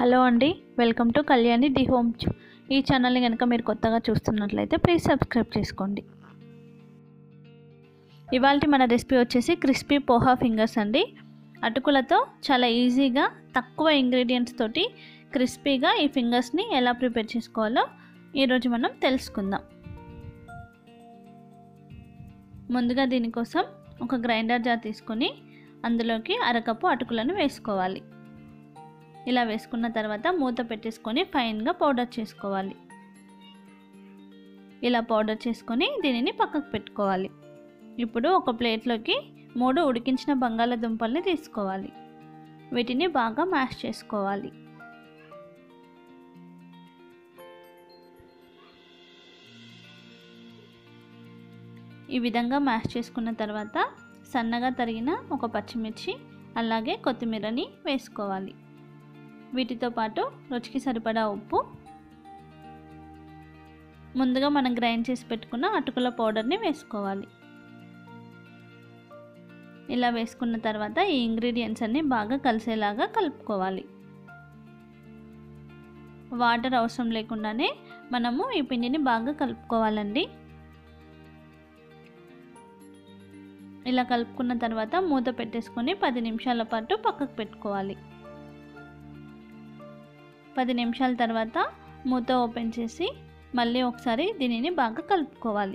hello అండి welcome to Kalyani the home చు- ఈ ఛానల్ని కనుక మీరు కొత్తగా చూస్తున్నట్లయితే ప్లీజ్ సబ్స్క్రైబ్ చేసుకోండి ఇవాళ మన రెసిపీ వచ్చేసి క్రిస్పీ పోహా ఫింగర్స్ అండి అటుకులతో చాలా ఈజీగా తక్కువ ఇంగ్రీడియంట్స్ తోటి క్రిస్పీగా ఈ ఫింగర్స్ని ఎలా ప్రిపేర్ చేసుకోవాలో ఈరోజు మనం తెలుసుకుందాం ముందుగా దీనికోసం ఒక గ్రైండర్ జార్ తీసుకొని అందులోకి అరకప్పు అటుకులను వేసుకోవాలి ఇలా వేసుకున్న తర్వాత మూత పెట్టేసుకొని ఫైన్గా పౌడర్ చేసుకోవాలి ఇలా పౌడర్ చేసుకొని దీనిని పక్కకు పెట్టుకోవాలి ఇప్పుడు ఒక ప్లేట్లోకి మూడు ఉడికించిన బంగాళాదుంపల్ని తీసుకోవాలి వీటిని బాగా మ్యాష్ చేసుకోవాలి ఈ విధంగా మ్యాష్ చేసుకున్న తర్వాత సన్నగా తరిగిన ఒక పచ్చిమిర్చి అలాగే కొత్తిమీరని వేసుకోవాలి వీటితో పాటు రుచికి సరిపడా ఉప్పు ముందుగా మనం గ్రైండ్ చేసి పెట్టుకున్న అటుకుల పౌడర్ని వేసుకోవాలి ఇలా వేసుకున్న తర్వాత ఈ ఇంగ్రీడియంట్స్ అన్నీ బాగా కలిసేలాగా కలుపుకోవాలి వాటర్ అవసరం లేకుండానే మనము ఈ పిండిని బాగా కలుపుకోవాలండి ఇలా కలుపుకున్న తర్వాత మూత పెట్టేసుకొని పది నిమిషాల పాటు పక్కకు పెట్టుకోవాలి పది నిమిషాల తర్వాత మూత ఓపెన్ చేసి మళ్ళీ ఒకసారి దీనిని బాగా కలుపుకోవాలి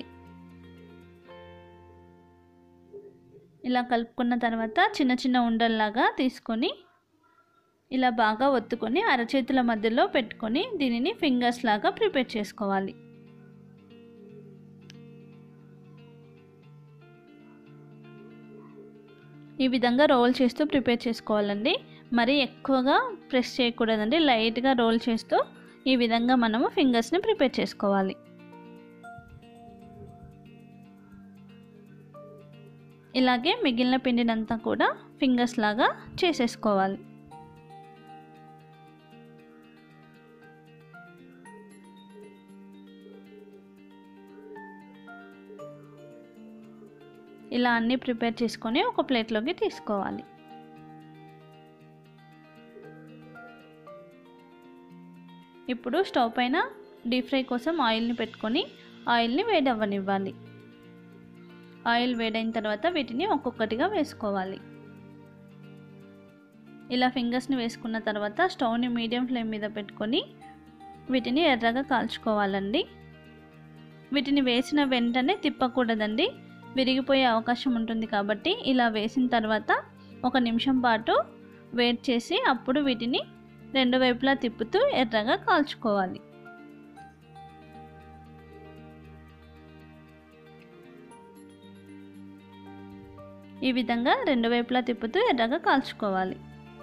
ఇలా కలుపుకున్న తర్వాత చిన్న చిన్న ఉండల్లాగా తీసుకొని ఇలా బాగా ఒత్తుకొని అరచేతుల మధ్యలో పెట్టుకొని దీనిని ఫింగర్స్ లాగా ప్రిపేర్ చేసుకోవాలి ఈ విధంగా రోల్ చేస్తూ ప్రిపేర్ చేసుకోవాలండి మరీ ఎక్కువగా ప్రెస్ చేయకూడదండి లైట్గా రోల్ చేస్తూ ఈ విధంగా మనము ఫింగర్స్ని ప్రిపేర్ చేసుకోవాలి ఇలాగే మిగిలిన పిండినంతా కూడా ఫింగర్స్ లాగా చేసేసుకోవాలి ఇలా అన్నీ ప్రిపేర్ చేసుకొని ఒక ప్లేట్లోకి తీసుకోవాలి ఇప్పుడు స్టవ్ పైన డీప్ ఫ్రై కోసం ఆయిల్ని పెట్టుకొని ఆయిల్ని వేడవ్వనివ్వాలి ఆయిల్ వేడైన తర్వాత వీటిని ఒక్కొక్కటిగా వేసుకోవాలి ఇలా ఫింగర్స్ని వేసుకున్న తర్వాత స్టవ్ని మీడియం ఫ్లేమ్ మీద పెట్టుకొని వీటిని ఎర్రగా కాల్చుకోవాలండి వీటిని వేసిన వెంటనే తిప్పకూడదండి విరిగిపోయే అవకాశం ఉంటుంది కాబట్టి ఇలా వేసిన తర్వాత ఒక నిమిషం పాటు వెయిట్ చేసి అప్పుడు వీటిని రెండు వైపులా తిప్పుతూ ఎర్రగా కాల్చుకోవాలి ఈ విధంగా రెండు వైపులా తిప్పుతూ ఎర్రగా కాల్చుకోవాలి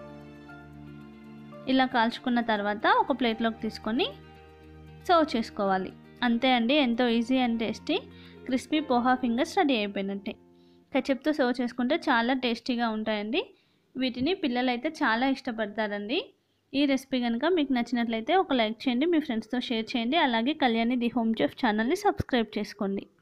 ఇలా కాల్చుకున్న తర్వాత ఒక ప్లేట్లోకి తీసుకొని సర్వ్ చేసుకోవాలి అంతే అండి ఎంతో easy and tasty crispy poha fingers ready అయిపోయినట్టే కచప్తో సర్వ్ చేసుకుంటే చాలా టేస్టీగా ఉంటాయండి వీటిని పిల్లలు అయితే చాలా ఇష్టపడతారండి ఈ రెసిపీ కనుక మీకు నచ్చినట్లయితే ఒక లైక్ చేయండి మీ ఫ్రెండ్స్తో షేర్ చేయండి అలాగే కళ్యాణి ది హోమ్ చెఫ్ ఛానల్ని సబ్స్క్రైబ్ చేసుకోండి